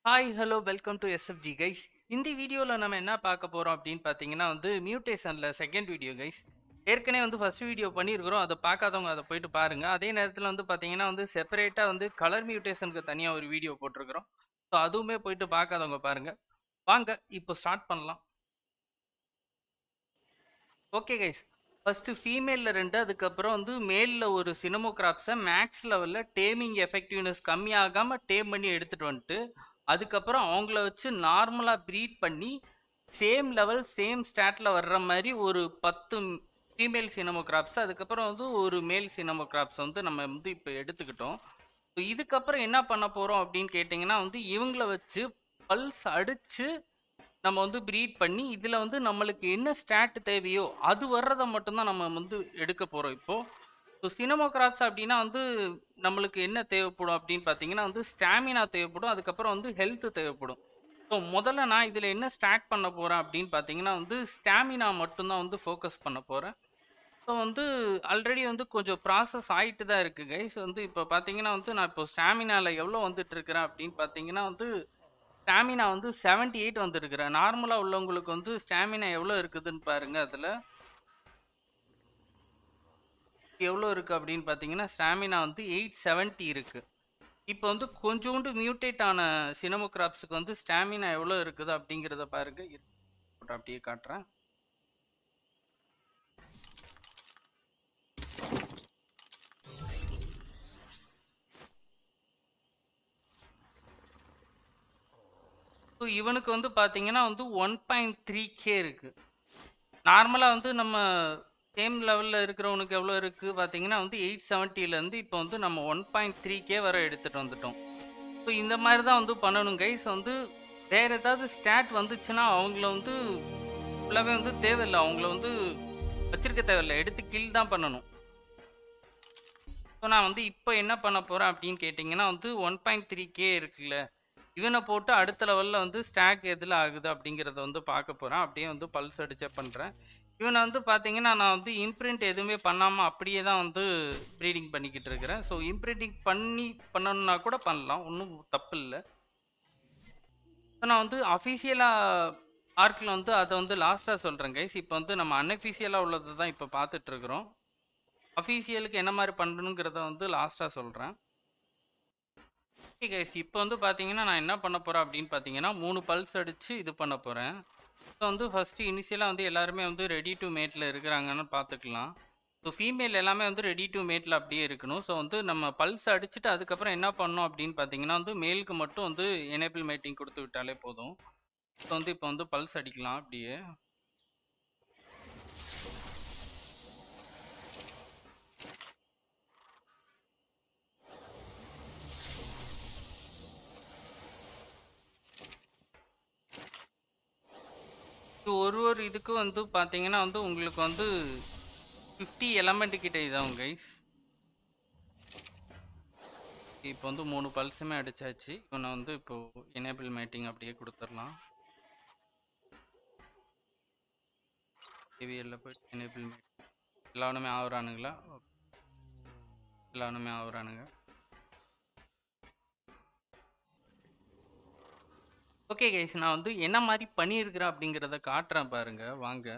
hi hello welcome to SFG guys இந்த வீடியோவில் நம்ம என்ன பார்க்க போகிறோம் அப்படின்னு பார்த்தீங்கன்னா வந்து மியூட்டேஷனில் செகண்ட் வீடியோ கைஸ் ஏற்கனவே வந்து ஃபர்ஸ்ட் வீடியோ பண்ணியிருக்கிறோம் அதை பார்க்காதவங்க அதை போயிட்டு பாருங்கள் அதே நேரத்தில் வந்து பார்த்தீங்கன்னா வந்து செப்பரேட்டாக வந்து கலர் மியூட்டேஷனுக்கு தனியாக ஒரு வீடியோ போட்டிருக்கிறோம் ஸோ அதுவுமே போயிட்டு பார்க்காதவங்க பாருங்கள் வாங்க இப்போ ஸ்டார்ட் பண்ணலாம் ஓகே கைஸ் ஃபஸ்ட்டு ஃபீமேலில் ரெண்டு அதுக்கப்புறம் வந்து மேலில் ஒரு சினிமோகிராப்ஸை மேக்ஸ் லெவலில் டேமிங் எஃபெக்டிவ்னஸ் கம்மியாகாமல் டேம் பண்ணி எடுத்துகிட்டு வந்துட்டு அதுக்கப்புறம் அவங்கள வச்சு நார்மலாக ப்ரீட் பண்ணி சேம் லெவல் சேம் ஸ்டாட்டில் வர்ற மாதிரி ஒரு பத்து ஃபீமேல் சினமோகிராப்ஸ் அதுக்கப்புறம் வந்து ஒரு மேல் சினமோகிராப்ஸ் வந்து நம்ம வந்து இப்போ எடுத்துக்கிட்டோம் ஸோ இதுக்கப்புறம் என்ன பண்ண போகிறோம் அப்படின்னு கேட்டிங்கன்னா வந்து இவங்கள வச்சு பல்ஸ் அடித்து நம்ம வந்து ப்ரீட் பண்ணி இதில் வந்து நம்மளுக்கு என்ன ஸ்டாட் தேவையோ அது வர்றதை மட்டும்தான் நம்ம வந்து எடுக்க போகிறோம் இப்போது ஸோ சினமோகிராப்ஸ் அப்படின்னா வந்து நம்மளுக்கு என்ன தேவைப்படும் அப்படின்னு பார்த்தீங்கன்னா வந்து ஸ்டாமினா தேவைப்படும் அதுக்கப்புறம் வந்து ஹெல்த் தேவைப்படும் ஸோ முதல்ல நான் இதில் என்ன ஸ்டாக் பண்ண போகிறேன் அப்படின்னு பார்த்தீங்கன்னா வந்து ஸ்டாமினா மட்டும்தான் வந்து ஃபோக்கஸ் பண்ண போகிறேன் ஸோ வந்து ஆல்ரெடி வந்து கொஞ்சம் ப்ராசஸ் ஆகிட்டு தான் இருக்குது கைஸ் வந்து இப்போ பார்த்தீங்கன்னா வந்து நான் இப்போ ஸ்டாமினாவில் எவ்வளோ வந்துட்டு இருக்கிறேன் அப்படின்னு பார்த்தீங்கன்னா வந்து ஸ்டாமினா வந்து செவன்ட்டி எயிட் வந்துருக்குறேன் நார்மலாக உள்ளவங்களுக்கு வந்து ஸ்டாமினா எவ்வளோ இருக்குதுன்னு பாருங்கள் அதில் எவ்வளோ இருக்குது அப்படின்னு பார்த்தீங்கன்னா ஸ்டாமினா வந்து எயிட் செவன்ட்டி இருக்குது இப்போ வந்து கொஞ்சோண்டு மியூட்டேட் ஆன சினமோகிராப்ஸுக்கு வந்து ஸ்டாமினா எவ்வளோ இருக்குது அப்படிங்கிறத பாருங்க இரு- அப்படியே காட்டுறேன் ஸோ இவனுக்கு வந்து பார்த்தீங்கன்னா வந்து ஒன் பாயிண்ட் த்ரீ கே இருக்குது நார்மலாக வந்து நம்ம சேம் லெவலில் இருக்கிறவனுக்கு எவ்வளோ இருக்குது பார்த்தீங்கன்னா வந்து எயிட் செவன்ட்டிலேருந்து இப்போ வந்து நம்ம ஒன் பாயிண்ட் த்ரீ கே வரை எடுத்துகிட்டு வந்துட்டோம் ஸோ இந்த மாதிரி தான் வந்து பண்ணணும் கைஸ் வந்து வேறு ஏதாவது ஸ்டாட் வந்துச்சுன்னா அவங்கள வந்து ஃபுல்லாகவே வந்து தேவையில்லை அவங்கள வந்து வச்சிருக்க தேவையில்லை எடுத்து கில் தான் பண்ணணும் ஸோ நான் வந்து இப்போ என்ன பண்ண போகிறேன் அப்படின்னு கேட்டிங்கன்னா வந்து ஒன் பாயிண்ட் த்ரீ கே இருக்குல்ல இவனை போட்டு அடுத்த லெவலில் வந்து ஸ்டாக் எதில் ஆகுது அப்படிங்கிறத வந்து பார்க்க போகிறேன் அப்படியே வந்து பல்ஸ் அடிச்சே பண்ணுறேன் இவனை வந்து பார்த்தீங்கன்னா நான் வந்து இம்ப்ரிண்ட் எதுவுமே பண்ணாமல் அப்படியே தான் வந்து ப்ரீடிங் பண்ணிக்கிட்டு இருக்கிறேன் ஸோ இம்ப்ரிண்டிங் பண்ணி பண்ணணும்னா கூட பண்ணலாம் ஒன்றும் தப்பு இல்லை ஸோ நான் வந்து அஃபீஷியலாக ஆர்க்கில் வந்து அதை வந்து லாஸ்ட்டாக சொல்கிறேன் கைஸ் இப்போ வந்து நம்ம அன்அஃபீஷியலாக உள்ளதை தான் இப்போ பார்த்துட்ருக்குறோம் அஃபீஷியலுக்கு என்ன மாதிரி பண்ணணுங்கிறத வந்து லாஸ்ட்டாக சொல்கிறேன் ஓகே கைஸ் இப்போ வந்து பார்த்தீங்கன்னா நான் என்ன பண்ண போகிறேன் அப்படின்னு பார்த்தீங்கன்னா மூணு பல்ஸ் அடித்து இது பண்ண போகிறேன் ஸோ வந்து ஃபஸ்ட்டு இனிஷியலாக வந்து எல்லாருமே வந்து ரெடி டு மேட்டில் இருக்கிறாங்கன்னு பார்த்துக்கலாம் ஸோ ஃபீமேல் எல்லாமே வந்து ரெடி டு மேட்டில் அப்படியே இருக்கணும் ஸோ வந்து நம்ம பல்ஸ் அடிச்சுட்டு அதுக்கப்புறம் என்ன பண்ணோம் அப்படின்னு பார்த்தீங்கன்னா வந்து மேலுக்கு மட்டும் வந்து எனேபிள் மேட்டிங் கொடுத்து விட்டாலே போதும் ஸோ வந்து இப்போ வந்து பல்ஸ் அடிக்கலாம் அப்படியே இது ஒரு ஒரு இதுக்கு வந்து பார்த்தீங்கன்னா வந்து உங்களுக்கு வந்து ஃபிஃப்டி எலமெண்ட் கிட்ட இதாகும் கைஸ் இப்போ வந்து மூணு பல்ஸுமே அடிச்சாச்சு இவனை வந்து இப்போ எனேபிள் மேட்டிங் அப்படியே கொடுத்துடலாம் ஏவிஎல்ல போயிட்டு எனேபிள் மேட்டிங் எல்லாருமே ஆகுறானுங்களா எல்லாருமே ஆகுறானுங்க ஓகே கைஸ் நான் வந்து என்ன மாதிரி பண்ணியிருக்கிறேன் அப்படிங்கிறத காட்டுறேன் பாருங்க வாங்க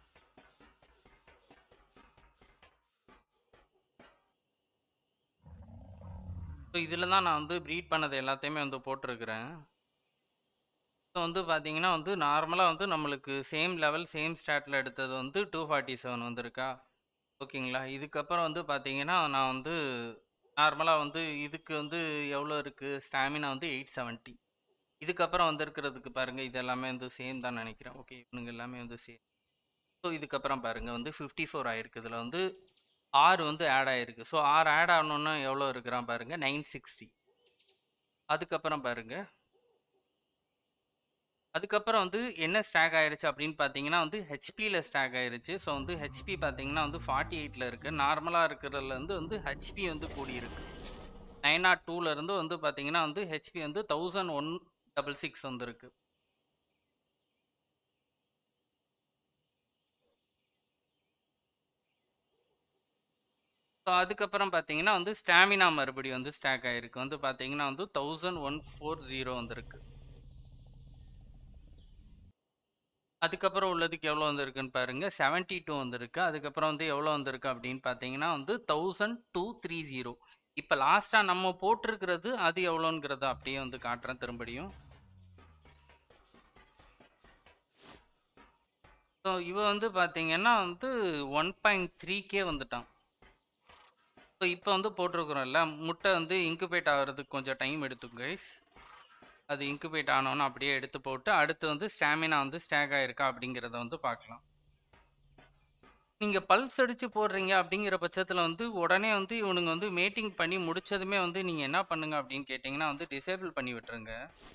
ஸோ இதில் தான் நான் வந்து ப்ரீட் பண்ணது எல்லாத்தையுமே வந்து போட்டிருக்கிறேன் ஸோ வந்து பார்த்தீங்கன்னா வந்து நார்மலாக வந்து நம்மளுக்கு சேம் லெவல் சேம் ஸ்டாட்டில் எடுத்தது வந்து டூ ஃபார்ட்டி செவன் வந்திருக்கா ஓகேங்களா இதுக்கப்புறம் வந்து பார்த்தீங்கன்னா நான் வந்து நார்மலாக வந்து இதுக்கு வந்து எவ்வளோ இருக்குது ஸ்டாமினா வந்து எயிட் செவன்ட்டி இதுக்கப்புறம் வந்திருக்கிறதுக்கு பாருங்கள் இது எல்லாமே வந்து சேம் தான் நினைக்கிறேன் ஓகே இவனுங்க எல்லாமே வந்து சேம் ஸோ இதுக்கப்புறம் பாருங்கள் வந்து ஃபிஃப்டி ஃபோர் ஆயிருக்கு இதில் வந்து ஆறு வந்து ஆட் ஆயிருக்கு ஸோ ஆறு ஆட் ஆகணுன்னா எவ்வளோ இருக்கிறான் பாருங்கள் நைன் சிக்ஸ்டி அதுக்கப்புறம் பாருங்கள் அதுக்கப்புறம் வந்து என்ன ஸ்டாக் ஆயிருச்சு அப்படின்னு பார்த்தீங்கன்னா வந்து ஹெச்பியில் ஸ்டாக் ஆயிருச்சு ஸோ வந்து ஹெச்பி பார்த்தீங்கன்னா வந்து ஃபார்ட்டி எயிட்டில் இருக்குது நார்மலாக இருக்கிறதுலேருந்து வந்து ஹெச்பி வந்து கூடியிருக்கு நைன் நாட் டூலேருந்து வந்து பார்த்தீங்கன்னா வந்து ஹெச்பி வந்து தௌசண்ட் ஒன் டபுள் சிக்ஸ் வந்துருக்கு ஸோ அதுக்கப்புறம் பார்த்தீங்கன்னா வந்து ஸ்டாமினா மறுபடியும் வந்து ஸ்டாக் ஆகிருக்கு வந்து பார்த்தீங்கன்னா வந்து தௌசண்ட் ஒன் ஃபோர் ஜீரோ வந்திருக்கு அதுக்கப்புறம் உள்ளதுக்கு எவ்வளோ வந்திருக்குன்னு பாருங்க செவன்ட்டி டூ வந்திருக்கு அதுக்கப்புறம் வந்து எவ்வளோ வந்திருக்கு அப்படின்னு பார்த்தீங்கன்னா வந்து தௌசண்ட் டூ த்ரீ ஜீரோ இப்போ லாஸ்ட்டாக நம்ம போட்டிருக்கிறது அது எவ்வளோங்கிறத அப்படியே வந்து காட்டுறேன் திரும்படியும் ஸோ இவ வந்து பார்த்தீங்கன்னா வந்து ஒன் பாயிண்ட் த்ரீ கே வந்துட்டான் ஸோ இப்போ வந்து போட்டிருக்கிறோம்ல முட்டை வந்து இன்குபேட் ஆகிறதுக்கு கொஞ்சம் டைம் எடுத்துக்கும் கைஸ் அது இன்குபேட் ஆனோன்னு அப்படியே எடுத்து போட்டு அடுத்து வந்து ஸ்டாமினா வந்து ஸ்டாக் ஆயிருக்கா அப்படிங்கிறத வந்து பார்க்கலாம் நீங்கள் பல்ஸ் அடித்து போடுறீங்க அப்படிங்கிற பட்சத்தில் வந்து உடனே வந்து இவனுங்க வந்து மேட்டிங் பண்ணி முடிச்சதுமே வந்து நீங்கள் என்ன பண்ணுங்க அப்படின்னு கேட்டிங்கன்னா வந்து டிசேபிள் பண்ணி விட்டுருங்க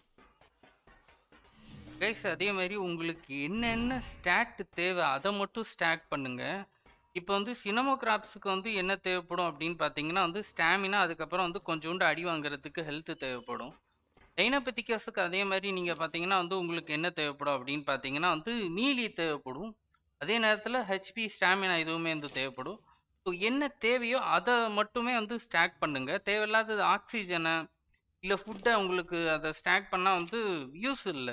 கைஸ் அதே மாதிரி உங்களுக்கு என்னென்ன ஸ்டாட் தேவை அதை மட்டும் ஸ்டாக் பண்ணுங்க இப்போ வந்து சினமோகிராப்ஸுக்கு வந்து என்ன தேவைப்படும் அப்படின்னு பார்த்தீங்கன்னா வந்து ஸ்டாமினா அதுக்கப்புறம் வந்து கொஞ்சோண்டு அடி வாங்குறதுக்கு ஹெல்த் தேவைப்படும் டைனபெத்திகஸுக்கு அதே மாதிரி நீங்கள் பார்த்தீங்கன்னா வந்து உங்களுக்கு என்ன தேவைப்படும் அப்படின்னு பார்த்தீங்கன்னா வந்து மீலி தேவைப்படும் அதே நேரத்தில் ஹெச்பி ஸ்டாமினா இதுவுமே வந்து தேவைப்படும் ஸோ என்ன தேவையோ அதை மட்டுமே வந்து ஸ்டாக் பண்ணுங்க தேவையில்லாதது ஆக்சிஜனை இல்லை ஃபுட்டை உங்களுக்கு அதை ஸ்டாக் பண்ணால் வந்து யூஸ் இல்லை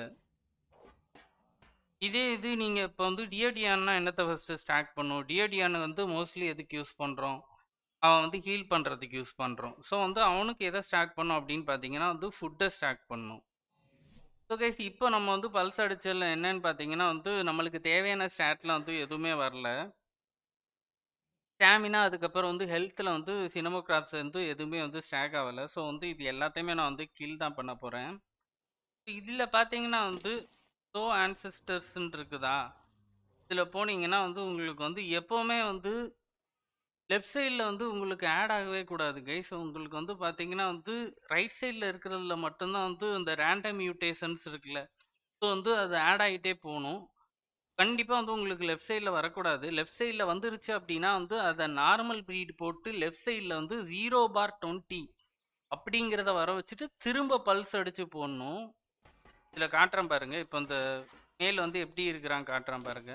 இதே இது நீங்கள் இப்போ வந்து டியோடியான்னா என்னத்தை ஃபஸ்ட்டு ஸ்டாக் பண்ணும் டியோடியானை வந்து மோஸ்ட்லி எதுக்கு யூஸ் பண்ணுறோம் அவன் வந்து ஹீல் பண்ணுறதுக்கு யூஸ் பண்ணுறோம் ஸோ வந்து அவனுக்கு எதை ஸ்டாக் பண்ணும் அப்படின்னு பார்த்தீங்கன்னா வந்து ஃபுட்டை ஸ்டாக் பண்ணும் ஸோ கைஸ் இப்போ நம்ம வந்து பல்ஸ் அடிச்சதில் என்னன்னு பார்த்தீங்கன்னா வந்து நம்மளுக்கு தேவையான ஸ்டாட்லாம் வந்து எதுவுமே வரல ஸ்டாமினா அதுக்கப்புறம் வந்து ஹெல்த்தில் வந்து சினமோகிராப்ஸ் வந்து எதுவுமே வந்து ஸ்டாக் ஆகலை ஸோ வந்து இது எல்லாத்தையுமே நான் வந்து கில் தான் பண்ண போகிறேன் இதில் பார்த்தீங்கன்னா வந்து ஸோ ஆன்சஸ்டர்ஸ்ன்னு இருக்குதா இதில் போனீங்கன்னா வந்து உங்களுக்கு வந்து எப்போவுமே வந்து லெஃப்ட் சைடில் வந்து உங்களுக்கு ஆட் ஆகவே கூடாது கைஸ் உங்களுக்கு வந்து பார்த்தீங்கன்னா வந்து ரைட் சைடில் இருக்கிறதுல மட்டும்தான் வந்து இந்த ரேண்டம் மியூட்டேஷன்ஸ் இருக்குல்ல ஸோ வந்து அது ஆட் ஆகிட்டே போகணும் கண்டிப்பாக வந்து உங்களுக்கு லெஃப்ட் சைடில் வரக்கூடாது லெஃப்ட் சைடில் வந்துருச்சு அப்படின்னா வந்து அதை நார்மல் ப்ரீட் போட்டு லெஃப்ட் சைடில் வந்து ஜீரோ பார் டுவெண்ட்டி அப்படிங்கிறத வர வச்சுட்டு திரும்ப பல்ஸ் அடித்து போடணும் இதில் காட்டுறேன் பாருங்க இப்போ இந்த மேல் வந்து எப்படி இருக்கிறான் காட்டுறேன் பாருங்க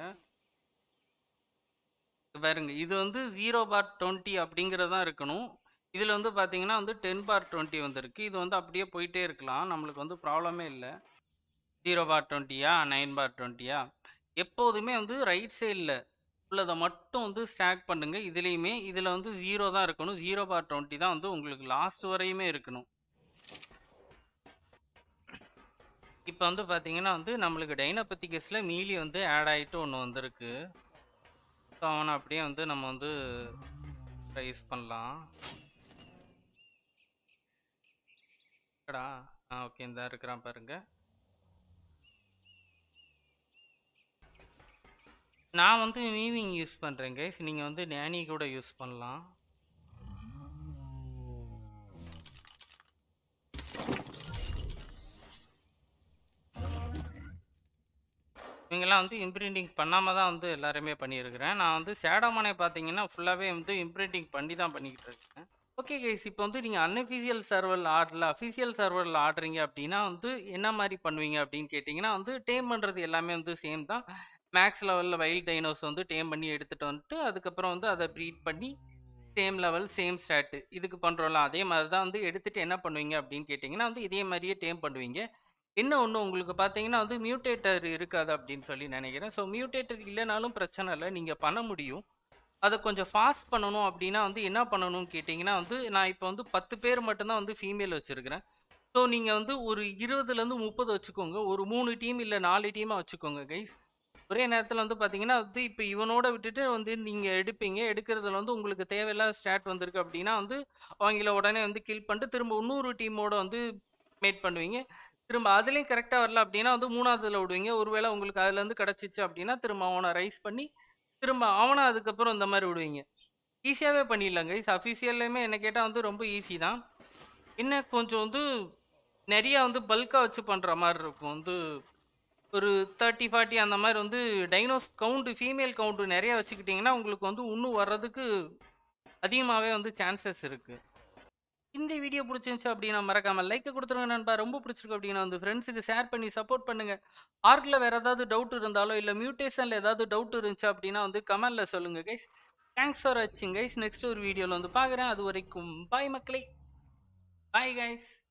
பாருங்க இது வந்து ஜீரோ பார் டுவெண்ட்டி அப்படிங்கிறதான் இருக்கணும் இதில் வந்து பார்த்தீங்கன்னா வந்து டென் பார் டுவெண்ட்டி வந்திருக்கு இது வந்து அப்படியே போயிட்டே இருக்கலாம் நம்மளுக்கு வந்து ப்ராப்ளமே இல்லை ஜீரோ பார் டுவெண்ட்டியா நைன் பார் டுவெண்ட்டியா எப்போதுமே வந்து ரைட் சைடில் உள்ளதை மட்டும் வந்து ஸ்டாக் பண்ணுங்க இதுலேயுமே இதில் வந்து ஜீரோ தான் இருக்கணும் ஜீரோ பார் டுவெண்ட்டி தான் வந்து உங்களுக்கு லாஸ்ட் வரையுமே இருக்கணும் இப்போ வந்து பார்த்தீங்கன்னா வந்து நம்மளுக்கு டைனபத்திகஸில் மீலி வந்து ஆட் ஆகிட்டு ஒன்று வந்திருக்கு ஸோ அவனை அப்படியே வந்து நம்ம வந்து ரைஸ் பண்ணலாம் கடா ஆ ஓகே இந்த இருக்கிறான் பாருங்க நான் வந்து மீவிங் யூஸ் பண்ணுறேன் கைஸ் நீங்கள் வந்து நேனி கூட யூஸ் பண்ணலாம் இவங்கெல்லாம் வந்து இம்ப்ரிண்டிங் பண்ணாமல் தான் வந்து எல்லாருமே பண்ணியிருக்கிறேன் நான் வந்து சேடமானே பார்த்தீங்கன்னா ஃபுல்லாகவே வந்து இம்ப்ரிண்டிங் பண்ணி தான் பண்ணிக்கிட்டு இருக்கேன் ஓகே கைஸ் இப்போ வந்து நீங்கள் அன்அஃபிஷியல் சர்வரில் ஆடல அஃபிஷியல் சர்வரில் ஆடுறீங்க அப்படின்னா வந்து என்ன மாதிரி பண்ணுவீங்க அப்படின்னு கேட்டிங்கன்னா வந்து டேம் பண்ணுறது எல்லாமே வந்து சேம் தான் மேக்ஸ் லெவலில் வைல்ட் டைனோஸ் வந்து டேம் பண்ணி எடுத்துகிட்டு வந்துட்டு அதுக்கப்புறம் வந்து அதை ப்ரீட் பண்ணி சேம் லெவல் சேம் ஸ்டாட்டு இதுக்கு பண்ணுறோம்ல அதே மாதிரி தான் வந்து எடுத்துகிட்டு என்ன பண்ணுவீங்க அப்படின்னு கேட்டிங்கன்னா வந்து இதே மாதிரியே டேம் பண்ணுவீங்க என்ன ஒன்று உங்களுக்கு பார்த்தீங்கன்னா வந்து மியூட்டேட்டர் இருக்காது அப்படின்னு சொல்லி நினைக்கிறேன் ஸோ மியூட்டேட்டர் இல்லைனாலும் பிரச்சனை இல்லை நீங்கள் பண்ண முடியும் அதை கொஞ்சம் ஃபாஸ்ட் பண்ணணும் அப்படின்னா வந்து என்ன பண்ணணும்னு கேட்டிங்கன்னா வந்து நான் இப்போ வந்து பத்து பேர் மட்டும்தான் வந்து ஃபீமேல் வச்சுருக்கிறேன் ஸோ நீங்கள் வந்து ஒரு இருபதுலேருந்து முப்பது வச்சுக்கோங்க ஒரு மூணு டீம் இல்லை நாலு டீமாக வச்சுக்கோங்க கைஸ் ஒரே நேரத்தில் வந்து பார்த்தீங்கன்னா வந்து இப்போ இவனோட விட்டுட்டு வந்து நீங்கள் எடுப்பீங்க எடுக்கிறதுல வந்து உங்களுக்கு தேவையில்லாத ஸ்டாட் வந்திருக்கு அப்படின்னா வந்து அவங்கள உடனே வந்து கில் பண்ணிட்டு திரும்ப இன்னொரு டீமோட வந்து மேட் பண்ணுவீங்க திரும்ப அதுலேயும் கரெக்டாக வரல அப்படின்னா வந்து மூணாவதுல விடுவீங்க ஒருவேளை உங்களுக்கு அதுலேருந்து கிடச்சிச்சு அப்படின்னா திரும்ப அவனை ரைஸ் பண்ணி திரும்ப அவனை அதுக்கப்புறம் இந்த மாதிரி விடுவீங்க ஈஸியாகவே பண்ணிடலாம் கைஸ் அஃபீஷியல்லையுமே என்ன கேட்டால் வந்து ரொம்ப ஈஸி தான் என்ன கொஞ்சம் வந்து நிறையா வந்து பல்காக வச்சு பண்ணுற மாதிரி இருக்கும் வந்து ஒரு தேர்ட்டி ஃபார்ட்டி அந்த மாதிரி வந்து டைனோஸ் கவுண்ட்டு ஃபீமேல் கவுண்ட்டு நிறைய வச்சுக்கிட்டிங்கன்னா உங்களுக்கு வந்து இன்னும் வர்றதுக்கு அதிகமாகவே வந்து சான்சஸ் இருக்குது இந்த வீடியோ பிடிச்சிருந்துச்சு அப்படின்னா மறக்காம லைக் கொடுத்துருங்க நண்பா ரொம்ப பிடிச்சிருக்கு அப்படின்னா வந்து ஃப்ரெண்ட்ஸுக்கு ஷேர் பண்ணி சப்போர்ட் பண்ணுங்க ஆர்க்கில் வேற ஏதாவது டவுட் இருந்தாலோ இல்லை மியூட்டேஷனில் ஏதாவது டவுட் இருந்துச்சு அப்படின்னா வந்து கமெண்ட்ல சொல்லுங்க கைஸ் தேங்க்ஸ் ஃபார் வாட்சிங் கைஸ் நெக்ஸ்ட் ஒரு வீடியோவில் வந்து பார்க்குறேன் அது வரைக்கும் பாய் மக்களே பாய் கைஸ்